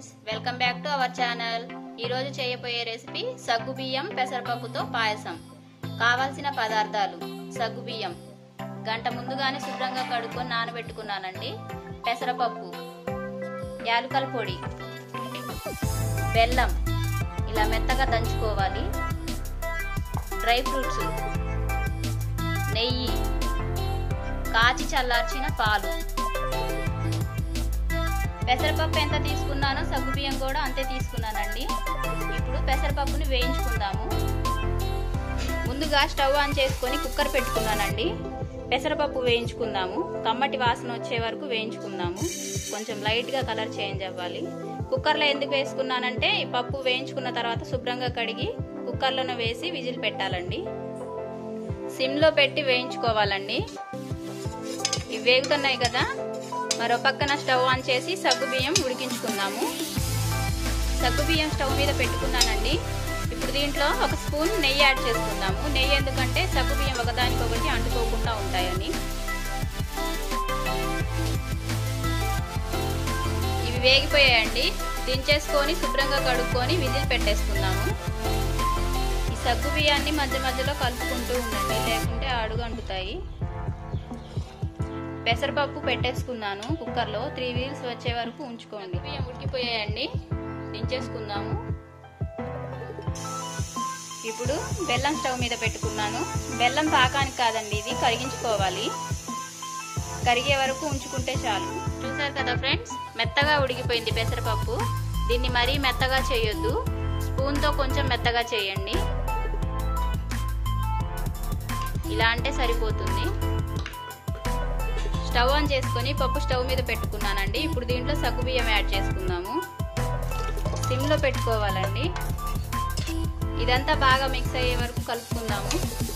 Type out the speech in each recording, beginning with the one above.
friends welcome back to our channel ఈరోజు చేయబోయే recipe సగ్గు బియ్యం పెసరపప్పుతో పాయసం కావాల్సిన పదార్థాలు సగ్గు బియ్యం గంట ముందుగానే శుభ్రంగా కడుక్కొని నానబెట్టుకున్నానండి పెసరపప్పు యాలకల పొడి బెల్లం ఇలా మెత్తగా దంచుకోవాలి డ్రై ఫ్రూట్స్ నెయ్యి కాచి చల్లార్చిన పాలు పెసరపప్పు ఎంత తీసుకున్నానో సగ్గుబియ్యం కూడా అంతే తీసుకున్నానండి ఇప్పుడు పెసరపప్పుని వేయించుకుందాము ముందుగా స్టవ్ ఆన్ చేసుకొని కుక్కర్ పెట్టుకున్నానండి పెసరపప్పు వేయించుకుందాము కమ్మటి వాసన వచ్చే వరకు వేయించుకుందాము కొంచెం లైట్గా కలర్ చేంజ్ అవ్వాలి కుక్కర్లో ఎందుకు వేసుకున్నానంటే ఈ పప్పు వేయించుకున్న తర్వాత శుభ్రంగా కడిగి కుక్కర్లోనే వేసి విజిల్ పెట్టాలండి సిమ్లో పెట్టి వేయించుకోవాలండి ఇవి వేగుతున్నాయి కదా మరో పక్కన స్టవ్ ఆన్ చేసి సగ్గు బియ్యం ఉడికించుకుందాము సగ్గు బియ్యం స్టవ్ మీద పెట్టుకున్నానండి ఇప్పుడు దీంట్లో ఒక స్పూన్ నెయ్యి యాడ్ చేసుకుందాము నెయ్యి ఎందుకంటే సగ్గు బియ్యం ఒకదానికొకటి అంటుకోకుండా ఉంటాయని ఇవి వేగిపోయాయండి దించేసుకొని శుభ్రంగా కడుక్కొని విజిల్ పెట్టేసుకుందాము ఈ సగ్గు బియ్యాన్ని మధ్య మధ్యలో కలుపుకుంటూ ఉండండి లేకుంటే అడుగు అంటుతాయి పెసరపప్పు పెట్టేసుకున్నాను కుక్కర్లో త్రీ వీల్స్ వచ్చే వరకు ఉంచుకోండి బియ్యం ఉడికిపోయాయండి దించేసుకుందాము ఇప్పుడు బెల్లం స్టవ్ మీద పెట్టుకున్నాను బెల్లం పాకానికి కాదండి ఇది కరిగించుకోవాలి కరిగే వరకు ఉంచుకుంటే చాలు చూసారు కదా ఫ్రెండ్స్ మెత్తగా ఉడికిపోయింది పెసరపప్పు దీన్ని మరీ మెత్తగా చేయొద్దు స్పూన్తో కొంచెం మెత్తగా చేయండి ఇలా అంటే సరిపోతుంది స్టవ్ ఆన్ చేసుకొని పప్పు స్టవ్ మీద పెట్టుకున్నానండి ఇప్పుడు దీంట్లో సగ్గుబియ్యం యాడ్ చేసుకుందాము సిమ్లో పెట్టుకోవాలండి ఇదంతా బాగా మిక్స్ అయ్యే వరకు కలుపుకుందాము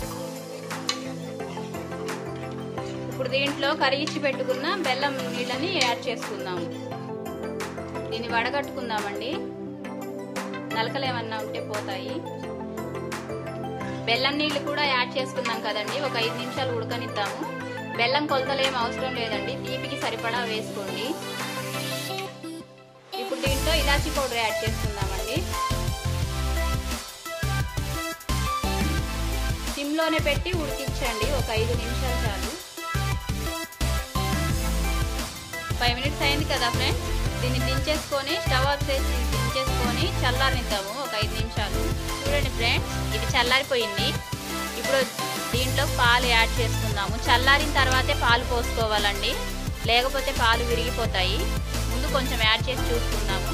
ఇప్పుడు దీంట్లో కరిగించి పెట్టుకున్న బెల్లం నీళ్ళని యాడ్ చేసుకుందాము దీన్ని వడగట్టుకుందామండి నలకలు ఏమన్నా ఉంటే పోతాయి బెల్లం నీళ్ళు కూడా యాడ్ చేసుకుందాం కదండి ఒక ఐదు నిమిషాలు ఉడకనిద్దాము బెల్లం కొలతలు ఏం అవసరం లేదండి తీపికి సరిపడా వేసుకోండి ఇప్పుడు దీంట్లో ఇలాచీ పౌడర్ యాడ్ చేసుకుందామండి సిమ్లోనే పెట్టి ఉడికించండి ఒక ఐదు నిమిషాలు చాలు ఫైవ్ మినిట్స్ అయింది కదా ఫ్రెండ్స్ దీన్ని దించేసుకొని స్టవ్ ఆఫ్ చేసి దించేసుకొని చల్లారనిద్దాము ఒక ఐదు నిమిషాలు చూడండి ఫ్రెండ్స్ ఇది చల్లారిపోయింది ఇప్పుడు దీంట్లో పాలు యాడ్ చేసుకుందాము చల్లారిన తర్వాతే పాలు పోసుకోవాలండి లేకపోతే పాలు విరిగిపోతాయి ముందు కొంచెం యాడ్ చేసి చూసుకుందాము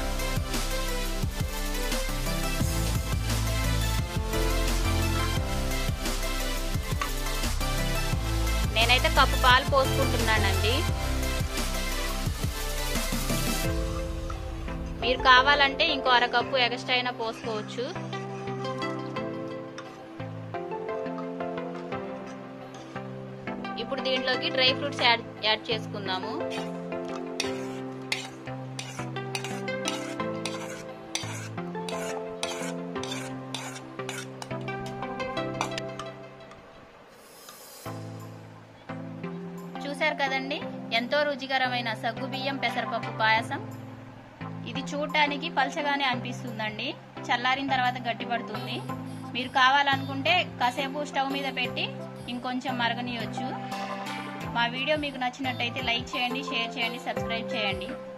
నేనైతే కప్పు పాలు పోసుకుంటున్నానండి మీరు కావాలంటే ఇంకో అరకప్పు ఎక్స్ట్రా అయినా పోసుకోవచ్చు ఇప్పుడు దీంట్లోకి డ్రై ఫ్రూట్స్ యాడ్ యాడ్ చేసుకుందాము చూశారు కదండి ఎంతో రుచికరమైన సగ్గు బియ్యం పెసరపప్పు పాయసం ఇది చూడటానికి పలచగానే అనిపిస్తుందండి చల్లారిన తర్వాత గట్టిపడుతుంది మీరు కావాలనుకుంటే కాసేపు స్టవ్ మీద పెట్టి ఇంకొంచెం మరగనియొచ్చు మా వీడియో మీకు నచ్చినట్టయితే లైక్ చేయండి షేర్ చేయండి సబ్స్క్రైబ్ చేయండి